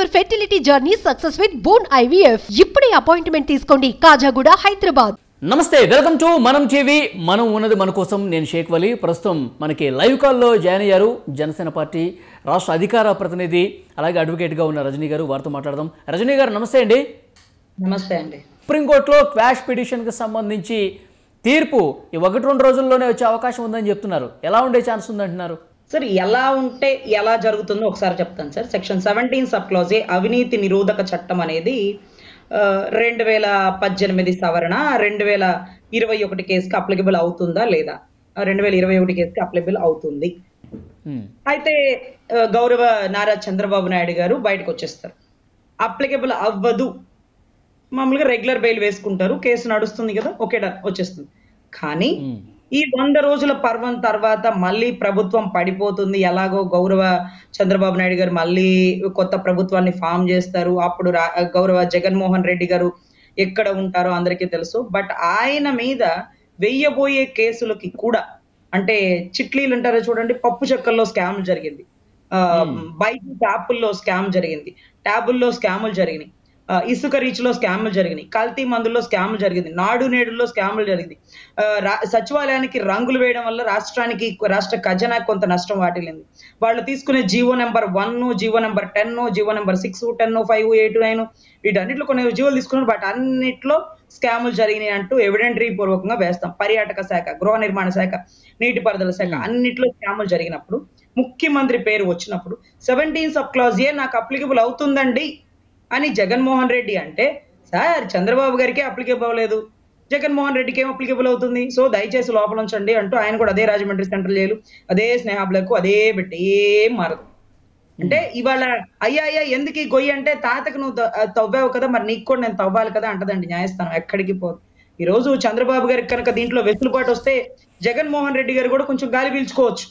Your fertility journey success with బోన్ IVF ఇప్పుడే appointment తీసుకోండి కాజాగూడ హైదరాబాద్ నమస్తే వెల్కమ్ టు మనం టీవీ మనం ఉన్నది మన కోసం నేను షేక్ వలి ప్రస్తుతం మనకి లైవ్ కాల్లో జాయిన్ అయ్యారు జనసేన పార్టీ రాష్ట్ర అధికార ప్రతినిధి అలాగే అడ్వకేట్గా ఉన్న రజనీ గారు వారితో మాట్లాడదాం రజనీ గారు నమస్తే అండి నమస్తే అండి సుప్రీంకోర్టులో క్వాష్ పిటిషన్కి సంబంధించి తీర్పు ఈ ఒకటి రెండు రోజుల్లోనే వచ్చే అవకాశం ఉందని చెప్తున్నారు ఎలా ఉండే ఛాన్స్ ఉందంటున్నారు సార్ ఎలా ఉంటే ఎలా జరుగుతుందో ఒకసారి చెప్తాను సార్ సెక్షన్ సెవెంటీన్ సబ్ క్లాజే అవినీతి నిరోధక చట్టం అనేది ఆ, రెండు వేల పద్దెనిమిది సవరణ రెండు వేల ఇరవై ఒకటి కేసుకి అప్లికబుల్ అవుతుందా లేదా రెండు వేల ఇరవై ఒకటి కేసుకి అప్లికబుల్ అవుతుంది ఉమ్, అయితే ఆ, గౌరవ నారా చంద్రబాబు నాయుడు గారు బయటకు వచ్చేస్తారు అప్లికబుల్ అవ్వదు మామూలుగా రెగ్యులర్ బెయిల్ వేసుకుంటారు కేసు నడుస్తుంది కదా ఓకే డన్ వచ్చేస్తుంది కానీ ఉమ్, ఈ వంద రోజుల పర్వం తర్వాత మళ్ళీ ప్రభుత్వం పడిపోతుంది ఎలాగో గౌరవ చంద్రబాబు నాయుడు గారు మళ్ళీ కొత్త ప్రభుత్వాన్ని ఫామ్ చేస్తారు అప్పుడు రా- గౌరవ జగన్మోహన్ రెడ్డి గారు ఎక్కడ ఉంటారో అందరికీ తెలుసు బట్ ఆయన మీద వెయ్యబోయే కేసులకి కూడా అంటే చిట్లీలు అంటారో చూడండి పప్పు చెక్కల్లో స్కామ్ జరిగింది ఆ, బైక్ యాప్ల్లో స్కామ్ జరిగింది ట్యాబుల్లో స్కాములు జరిగినాయి ఆ, ఇసుక రీచ్ లో స్కామ్లు జరిగినాయి కల్తీ మందుల్లో స్కామ్లు జరిగింది నాడు నేడులో స్కామ్లు జరిగింది ఆ, రా- సచివాలయానికి రంగులు వేయడం వల్ల రాష్ట్రానికి రాష్ట్ర ఖజానా కొంత నష్టం వాటిల్లింది వాళ్ళు తీసుకునే GO number one GO number ten GO number six ten five eight nine వీటన్నిటిలో కొన్ని జీవోలు తీసుకున్నారు బట్ అన్నిట్లో స్కాములు జరిగినాయి అంటూ ఎవిడెంటరీ పూర్వకంగా వేస్తాం పర్యాటక శాఖ గృహ నిర్మాణ శాఖ నీటిపారుదల శాఖ అన్నిట్లో స్కాములు జరిగినప్పుడు ముఖ్యమంత్రి పేరు వచ్చినప్పుడు సెవెంటీన్ సబ్ క్లాజ్ ఏ నాకు అప్లికబుల్ అవుతుందండి అని జగన్మోహన్ రెడ్డి అంటే సార్ చంద్రబాబు గారికి అప్లికబుల్ అవ్వలేదు జగన్మోహన్ రెడ్డికి ఏం అప్లికబుల్ అవుతుంది సో దయచేసి లోపల ఉంచండి అంటూ ఆయన కూడా అదే రాజమండ్రి సెంట్రల్ జైలు అదే స్నేహాబ్లకు అదే పెట్టి ఏం మారదు అంటే ఇవాళ అయ్యా అయ్యా ఎందుకు ఈ గొయ్యి అంటే తాతకు నువ్వు త- తవ్వావు కదా మరి నీకు కూడా నేను తవ్వాలి కదా అంటదండి న్యాయస్థానం ఎక్కడికి పోదు ఈ రోజు చంద్రబాబు గారికి కనుక దీంట్లో వెసులుబాటు వస్తే జగన్మోహన్ రెడ్డి గారు కూడా కొంచెం గాలి పీల్చుకోవచ్చు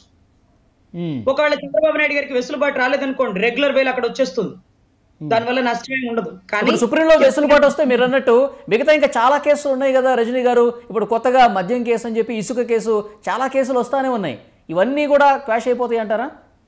ఉమ్, ఒకవేళ చంద్రబాబు నాయుడు గారికి వెసులుబాటు రాలేదనుకోండి రెగ్యులర్ వేలు అక్కడ వచ్చేస్తుంది దానివల్ల నష్టమేం ఉండదు కానీ ఇప్పుడు సుప్రీంలో వెసులుబాటు వస్తే మీరు అన్నట్టు మిగతా ఇంకా చాలా కేసులు ఉన్నాయి కదా రజనీ గారు ఇప్పుడు కొత్తగా మద్యం కేసు అని చెప్పి ఇసుక కేసు చాలా కేసులు వస్తానే ఉన్నాయి ఇవన్నీ కూడా క్వాష్ అయిపోతాయి అంటారా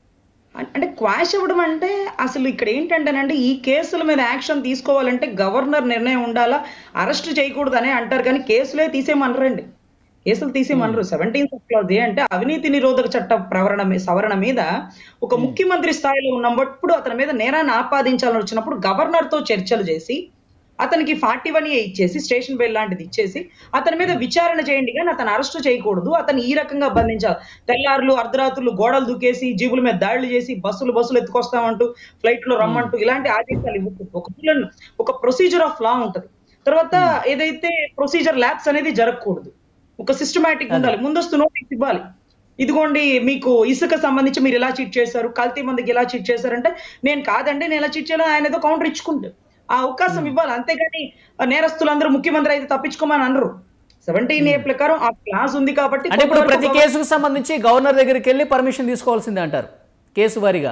అం- అంటే క్వాష్ అవ్వడం అంటే అసలు ఇక్కడ ఏంటంటేనంటే ఈ కేసుల మీద యాక్షన్ తీసుకోవాలంటే గవర్నర్ నిర్ణయం ఉండాలా అరెస్ట్ చేయకూడదు అనే అంటారు కానీ కేసులే తీసేయమనరండి కేసులు తీసేయమనరు సెవెంటీన్ క్లాజ్ అంటే అవినీతి నిరోధక చట్ట ప్రవరణ మీ- సవరణ మీద ఒక ముఖ్యమంత్రి స్థాయిలో ఉన్నప్పుడు అతని మీద నేరాన్ని ఆపాదించాలని వచ్చినప్పుడు గవర్నర్ తో చర్చలు చేసి అతనికి ఫార్టీ వన్ ఏ ఇచ్చేసి స్టేషన్ బెయిల్ లాంటిది ఇచ్చేసి అతని మీద విచారణ చేయండి కానీ అతను అరెస్ట్ చేయకూడదు అతను ఈ రకంగా బంధించాలి తెల్లారులు అర్ధరాత్రులు గోడలు దూకేసి జీబుల మీద దాడులు చేసి బస్సులు బస్సులు ఎత్తుకొస్తామంటూ ఫ్లైట్ లో రమ్మంటూ ఇలాంటి ఆదేశాలు ఇవ్వకూడదు ఒక పిల్లలు ఒక ప్రొసీజర్ ఆఫ్ లా ఉంటది తర్వాత ఏదైతే ప్రొసీజర్ ల్యాబ్స్ అనేది జరగకూడదు ఒక సిస్టమేటిక్ ఉండాలి ముందస్తు నోటీస్ ఇవ్వాలి ఇదిగోండి మీకు ఇసుక సంబంధించి మీరు ఎలా చీట్ చేశారు కల్తీ మందికి ఎలా చీట్ చేశారంటే నేను కాదండి నేను ఎలా చీట్ చేయాలో ఆయన ఏదో కౌంటర్ ఇచ్చుకుంటారు ఆ అవకాశం ఇవ్వాలి అంతేగాని ఆ నేరస్తులందరూ ముఖ్యమంత్రి అయితే తప్పించుకోమని అనరు సెవెంటీన్ ఏ ప్రకారం ఆ క్లాస్ ఉంది కాబట్టి అంటే ఇప్పుడు ప్రతి కొంతవరకు కేసుకు సంబంధించి గవర్నర్ దగ్గరికి వెళ్ళి పర్మిషన్ తీసుకోవాల్సిందే అంటారు కేసు వారీగా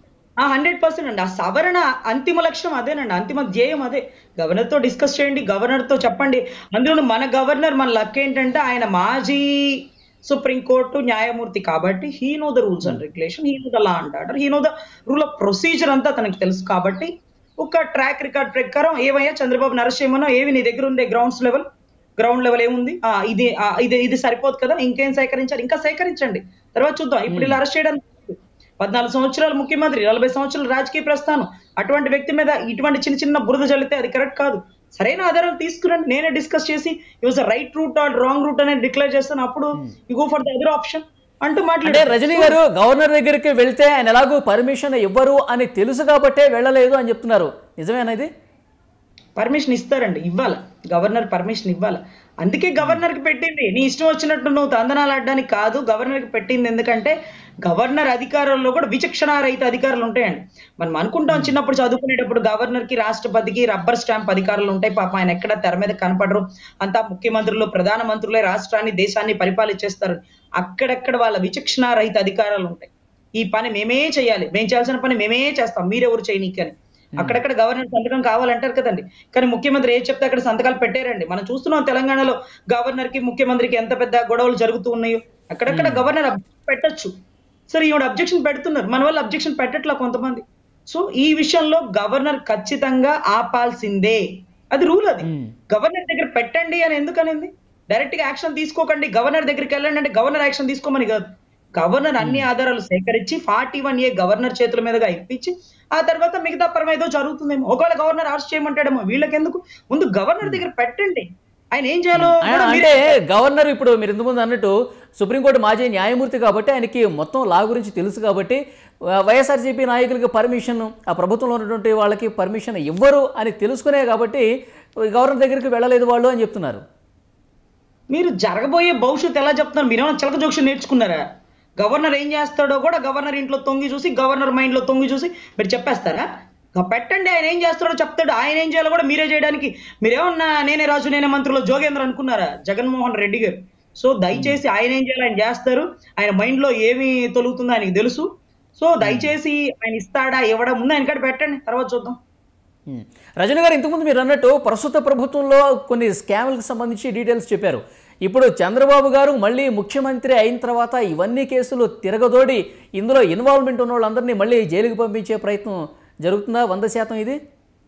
ఆ హండ్రెడ్ పర్సెంట్ అండి ఆ సవరణ అంతిమ లక్ష్యం అదేనండి అంతిమ ధ్యేయం అదే గవర్నర్ తో డిస్కస్ చేయండి గవర్నర్ తో చెప్పండి అందులో మన గవర్నర్ మన లక్ ఏంటంటే ఆయన మాజీ సుప్రీంకోర్టు న్యాయమూర్తి కాబట్టి he know the rules and regulation he know the law and order he know the rule of procedure అంతా తనకి తెలుసు కాబట్టి ఒక ట్రాక్ రికార్డ్ ప్రకారం ఏవయ్యా చంద్రబాబు నరసింహనో ఏవి నీ దగ్గర ఉండే గ్రౌండ్స్ లెవెల్ గ్రౌండ్ లెవెల్ ఏముంది ఆ, ఇది ఆ, ఇది ఇది సరిపోదు కదా ఇంకేం సేకరించాలి ఇంకా సేకరించండి తర్వాత చూద్దాం ఇప్పుడు ఇలా అరెస్ట్ చేయడానికి పద్నాలుగు సంవత్సరాలు ముఖ్యమంత్రి నలభై సంవత్సరాలు రాజకీయ ప్రస్థానం అటువంటి వ్యక్తి మీద ఇటువంటి చిన్న చిన్న బురద జల్లితే అది కరెక్ట్ కాదు సరైన ఆధారాలు తీసుకురండి నేనే డిస్కస్ చేసి use right route or wrong route అనేది డిక్లేర్ చేస్తాను అప్పుడు you go for the other option అంటూ అంటే మాట్లాడే రజనీ గారు గవర్నర్ దగ్గరికి వెళ్తే ఆయన ఎలాగో పర్మిషన్ ఇవ్వరు అని తెలుసు కాబట్టే వెళ్ళలేదు అని చెప్తున్నారు నిజమేనా ఇది పర్మిషన్ ఇస్తారండి ఇవ్వాలి గవర్నర్ పర్మిషన్ ఇవ్వాలి అందుకే గవర్నర్ కి పెట్టింది నీ ఇష్టం వచ్చినట్టు నువ్వు తందనాలు ఆడడానికి కాదు గవర్నర్ కి పెట్టింది ఎందుకంటే గవర్నర్ అధికారంలో కూడా విచక్షణ రహిత అధికారులు ఉంటాయండి మనం అనుకుంటాం చిన్నప్పుడు చదువుకునేటప్పుడు గవర్నర్ కి రాష్ట్రపతికి రబ్బర్ స్టాంప్ అధికారులు ఉంటాయి పాప ఆయన ఎక్కడ తెర మీద కనపడరు అంతా ముఖ్యమంత్రులు ప్రధానమంత్రులే రాష్ట్రాన్ని దేశాన్ని పరిపాలించేస్తారు అక్కడక్కడ వాళ్ళ విచక్షణ రహిత అధికారాలు ఉంటాయి ఈ పని మేమే చేయాలి మేము చేయాల్సిన పని మేమే చేస్తాం మీరెవరు చేయనీకి అని అక్కడక్కడ గవర్నర్ సంతకం కావాలంటారు కదండి కానీ ముఖ్యమంత్రి ఏం చెప్తే అక్కడ సంతకాలు పెట్టారండి మనం చూస్తున్నాం తెలంగాణలో గవర్నర్ కి ముఖ్యమంత్రికి ఎంత పెద్ద గొడవలు జరుగుతూ ఉన్నాయో అక్కడక్కడ గవర్నర్ objection పెట్టొచ్చు సరే ఈవిడ అబ్జెక్షన్ పెడుతున్నారు మన వాళ్ళు అబ్జెక్షన్ పెట్టట్లా కొంతమంది సో ఈ విషయంలో గవర్నర్ ఖచ్చితంగా ఆపాల్సిందే అది రూల్ అది మ్మ్. గవర్నర్ దగ్గర పెట్టండి అని ఎందుకనింది డైరెక్ట్ గా యాక్షన్ తీసుకోకండి గవర్నర్ దగ్గరికి వెళ్ళండి అంటే గవర్నర్ యాక్షన్ తీసుకోమని కాదు గవర్నర్ అన్ని ఆధారాలు సేకరించి ఫార్టీ వన్ ఏ గవర్నర్ చేతుల మీదుగా ఇప్పించి ఆ తర్వాత మిగతా పరం ఏదో జరుగుతుందేమో ఒకవేళ గవర్నర్ అరెస్ట్ చేయమంటాడేమో వీళ్ళకెందుకు ముందు గవర్నర్ దగ్గర పెట్టండి ఆయన ఏం చేయాలో ఆయన కూడా అంటే మీరే గవర్నర్ ఇప్పుడు మీరు ఇంతకుముందు అన్నట్టు సుప్రీంకోర్టు మాజీ న్యాయమూర్తి కాబట్టి ఆయనకి మొత్తం లా గురించి తెలుసు కాబట్టి వ- వైఎస్ఆర్సీపీ నాయకులకి పర్మిషన్ ఆ ప్రభుత్వంలో ఉన్నటువంటి వాళ్ళకి పర్మిషన్ ఇవ్వరు అని తెలుసుకునే కాబట్టి గవర్నర్ దగ్గరికి వెళ్ళలేదు వాళ్ళు అని చెప్తున్నారు మీరు జరగబోయే భవిష్యత్తు ఎలా చెప్తున్నారు మీరేమైనా చిలక జోక్షన్ నేర్చుకున్నారా గవర్నర్ ఏం చేస్తాడో కూడా గవర్నర్ ఇంట్లో తొంగి చూసి గవర్నర్ మైండ్ లో తొంగి చూసి మీరు చెప్పేస్తారా ఇక పెట్టండి ఆయన ఏం చేస్తాడో చెప్తాడు ఆయన ఏం చేయాలో కూడా మీరే చేయడానికి మీరేమన్నా నేనే రాజు నేనే మంత్రులు జోగేంద్ర అనుకున్నారా జగన్మోహన్ రెడ్డి గారు సో దయచేసి ఆయన ఏం చేయాలి ఆయన చేస్తారు ఆయన మైండ్ లో ఏమి తొలుగుతుందో ఆయనకి తెలుసు సో దయచేసి ఆయన ఇస్తాడా ఇవ్వడా ముందు ఆయన కాడ పెట్టండి తర్వాత చూద్దాం ఉమ్. రజనీ గారు ఇంతకుముందు మీరు అన్నట్టు ప్రస్తుత ప్రభుత్వంలో కొన్ని స్కామ్లకు సంబంధించి డీటెయిల్స్ చెప్పారు ఇప్పుడు చంద్రబాబు గారు మళ్ళీ ముఖ్యమంత్రి అయిన తర్వాత ఇవన్నీ కేసులు తిరగదోడి ఇందులో ఇన్వాల్వ్మెంట్ ఉన్న వాళ్ళందరినీ మళ్ళీ జైలుకి పంపించే ప్రయత్నం జరుగుతుందా వంద శాతం ఇది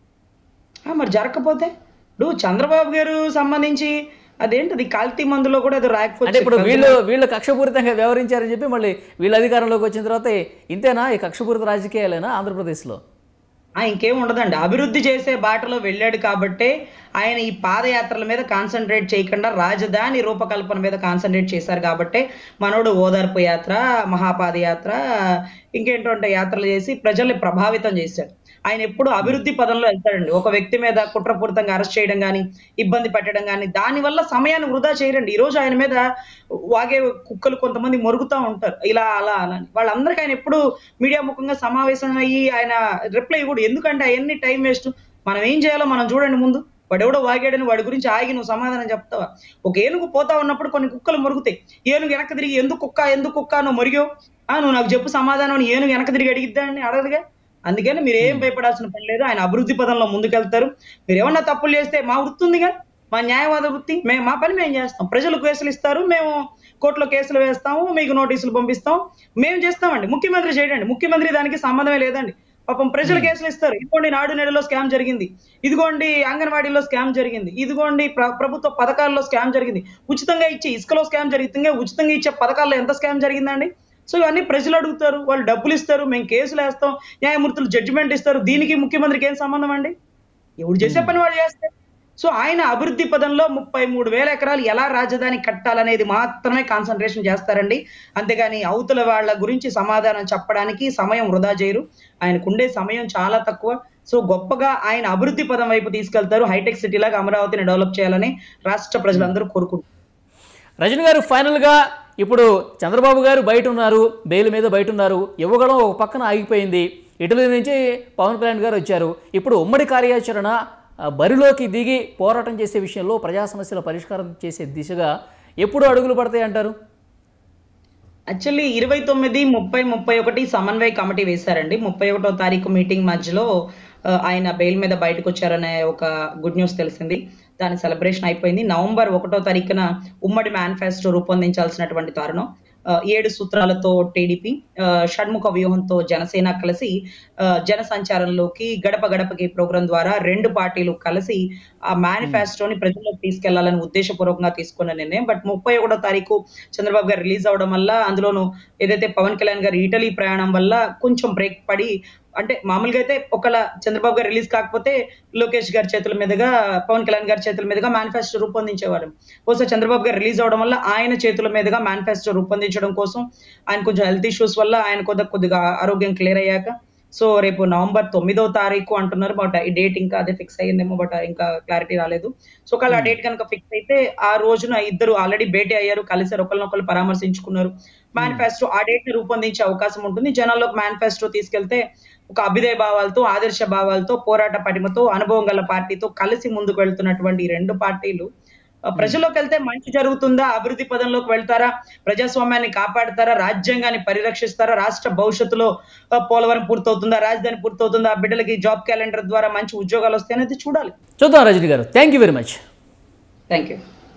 ఆ, మరి జరగకపోతే ఇప్పుడు చంద్రబాబు గారు సంబంధించి అదేంటది కల్తీ మందులో కూడా అది అంటే ఇప్పుడు రాకపోతే వీళ్ళు వీళ్ళు కక్షపూరితంగా వ్యవహరించారని చెప్పి మళ్ళీ వీళ్ళు అధికారంలోకి వచ్చిన తర్వాత ఇంతేనా ఈ కక్షపూరిత రాజకీయాలేనా ఆంధ్రప్రదేశ్లో ఆ, ఇంకేం ఉండదండి అభివృద్ధి చేసే బాటలో వెళ్ళాడు కాబట్టే ఆయన ఈ పాదయాత్రల మీద కాన్సన్ట్రేట్ చేయకుండా రాజధాని రూపకల్పన మీద కాన్సన్ట్రేట్ చేశారు కాబట్టే మనోడు ఓదార్పు యాత్ర మహాపాదయాత్ర ఇంకేంటంటే యాత్రలు చేసి ప్రజల్ని ప్రభావితం చేశాడు ఆయన ఎప్పుడు అభివృద్ధి పదంలో వెళ్తాడండి ఒక వ్యక్తి మీద కుట్రపూరితంగా అరెస్ట్ చేయడం కానీ ఇబ్బంది పెట్టడం కానీ దానివల్ల సమయాన్ని వృధా చేయరండి ఈ రోజు ఆయన మీద వాగే కుక్కలు కొంతమంది మొరుగుతూ ఉంటారు ఇలా అలా అలా అని. వాళ్ళందరికీ ఆయన ఎప్పుడు మీడియా ముఖంగా సమావేశం అయ్యి ఆయన రిప్లై కూడా ఎందుకంటే అవన్నీ టైం వేస్ట్ మనం ఏం చేయాలో మనం చూడండి ముందు వాడు ఎవడో వాగాడని వాడి గురించి ఆగి నువ్వు సమాధానం చెప్తావా ఒక ఏనుగు పోతా ఉన్నప్పుడు కొన్ని కుక్కలు మొరుగుతాయి ఏనుగు వెనక్కి తిరిగి ఎందుకు కుక్క ఎందుకు కుక్క నువ్వు మొరిగావు ఆ నువ్వు నాకు చెప్పు సమాధానం అని ఏనుగు వెనక్కి తిరిగి అడిగిద్దా అని అడగదుగా అందుకని మీరు ఏం భయపడాల్సిన పని లేదు ఆయన అభివృద్ధి పదంలో ముందుకెళ్తారు మీరు ఏమన్నా తప్పులు చేస్తే మా వృత్తి ఉందిగా మా న్యాయవాద వృత్తి మేము మా పని మేము చేస్తాం ప్రజలు కేసులు ఇస్తారు మేము కోర్టులో కేసులు వేస్తాము మీకు నోటీసులు పంపిస్తాం మేము చేస్తామండి ముఖ్యమంత్రి చేయడండి ముఖ్యమంత్రి దానికి సంబంధమే లేదండి పాపం ప్రజలు కేసులు ఇస్తారు ఇదిగోండి నాడు నేడులో స్కామ్ జరిగింది ఇదిగోండి అంగన్వాడీలో స్కామ్ జరిగింది ఇదిగోండి ప్ర- ప్రభుత్వ పథకాల్లో స్కామ్ జరిగింది ఉచితంగా ఇచ్చే ఇసుకలో స్కామ్ జరిగింది ఉచితంగా ఇచ్చే పథకాల్లో ఎంత స్కామ్ జరిగిందండి సో ఇవన్నీ ప్రజలు అడుగుతారు వాళ్ళు డబ్బులు ఇస్తారు మేము కేసులు వేస్తాం న్యాయమూర్తులు జడ్జిమెంట్ ఇస్తారు దీనికి ముఖ్యమంత్రికి ఏం సంబంధం అండి ఎవడు చేసే పని వాళ్ళు చేస్తారు సో ఆయన అభివృద్ధి పదంలో ముప్పై మూడు వేల ఎకరాలు ఎలా రాజధాని కట్టాలనేది మాత్రమే కాన్సన్ట్రేషన్ చేస్తారండి అంతేగాని అవతల వాళ్ళ గురించి సమాధానం చెప్పడానికి సమయం వృధా చేయరు ఆయనకుండే సమయం చాలా తక్కువ సో గొప్పగా ఆయన అభివృద్ధి పదం వైపు తీసుకెళ్తారు హైటెక్ సిటీ లాగా అమరావతిని డెవలప్ చేయాలని రాష్ట్ర ప్రజలందరూ కోరుకుంటున్నారు రజనీ గారు ఫైనల్గా ఇప్పుడు చంద్రబాబు గారు బయట ఉన్నారు బెయిల్ మీద బయట ఉన్నారు ఇవ్వగలం ఒక పక్కన ఆగిపోయింది ఇటలీ నుంచి పవన్ కళ్యాణ్ గారు వచ్చారు ఇప్పుడు ఉమ్మడి కార్యాచరణ ఆ, బరిలోకి దిగి పోరాటం చేసే విషయంలో ప్రజా సమస్యల పరిష్కారం చేసే దిశగా ఎప్పుడు అడుగులు పడతాయి అంటారు యాక్చువల్లీ ఇరవై తొమ్మిది ముప్పై ముప్పై ఒకటి సమన్వయ కమిటీ వేశారండి ముప్పై ఒకటో తారీఖు మీటింగ్ మధ్యలో ఆ, ఆయన బెయిల్ మీద బయటకు వచ్చారనే ఒక గుడ్ న్యూస్ తెలిసింది దాని సెలబ్రేషన్ అయిపోయింది నవంబర్ ఒకటో తారీఖున ఉమ్మడి మేనిఫెస్టో రూపొందించాల్సినటువంటి తరుణం ఆ, ఏడు సూత్రాలతో టీడీపీ ఆ, షణ్ముఖ వ్యూహంతో జనసేన కలిసి ఆ, జన సంచారంలోకి గడప గడపకి ప్రోగ్రాం ద్వారా రెండు పార్టీలు కలిసి ఆ మేనిఫెస్టోని ప్రజల్లోకి తీసుకెళ్లాలని ఉద్దేశపూర్వకంగా తీసుకున్న నిర్ణయం బట్ ముప్పై ఒకటో తారీఖు చంద్రబాబు గారు రిలీజ్ అవడం వల్ల అందులోను ఏదైతే పవన్ కళ్యాణ్ గారు ఇటలీ ప్రయాణం వల్ల కొంచెం బ్రేక్ పడి అంటే మామూలుగా అయితే ఒకవేళ చంద్రబాబు గారు రిలీజ్ కాకపోతే లోకేష్ గారి చేతుల మీదుగా పవన్ కళ్యాణ్ గారి చేతుల మీదుగా మేనిఫెస్టో రూపొందించేవారు బహుశా చంద్రబాబు గారు రిలీజ్ అవడం వల్ల ఆయన చేతుల మీదుగా మేనిఫెస్టో రూపొందించడం కోసం ఆయన కొంచెం హెల్త్ ఇష్యూస్ వల్ల ఆయన కొద్దిగా కొద్దిగా ఆరోగ్యం క్లియర్ అయ్యాక సో రేపు నవంబర్ తొమ్మిదో తారీఖు అంటున్నారు బట్ ఈ డేట్ ఇంకా అదే ఫిక్స్ అయ్యిందేమో బట్ ఇంకా క్లారిటీ రాలేదు సో ఒకవేళ ఆ డేట్ కనుక ఫిక్స్ అయితే ఆ రోజున ఇద్దరు ఆల్రెడీ భేటీ అయ్యారు కలిసారు ఒకరినొకరు పరామర్శించుకున్నారు మేనిఫెస్టో ఆ డేట్ ని రూపొందించే అవకాశం ఉంటుంది జనాల్లోకి మేనిఫెస్టో తీసుకెళ్తే ఒక అభ్యుదయ భావాలతో ఆదర్శ భావాలతో పోరాట పటిమతో అనుభవం గల పార్టీతో కలిసి ముందుకు వెళ్తున్నటువంటి ఈ రెండు పార్టీలు ఆ, ప్రజల్లోకి వెళ్తే మంచి జరుగుతుందా అభివృద్ధి పదంలోకి వెళ్తారా ప్రజాస్వామ్యాన్ని కాపాడతారా రాజ్యాంగాన్ని పరిరక్షిస్తారా రాష్ట్ర భవిష్యత్తులో ఆ, పోలవరం పూర్తవుతుందా రాజధాని పూర్తవుతుందా ఆ బిడ్డలకి జాబ్ క్యాలెండర్ ద్వారా మంచి ఉద్యోగాలు వస్తాయనేది చూడాలి చూద్దాం Rajani garu thank you very much thank you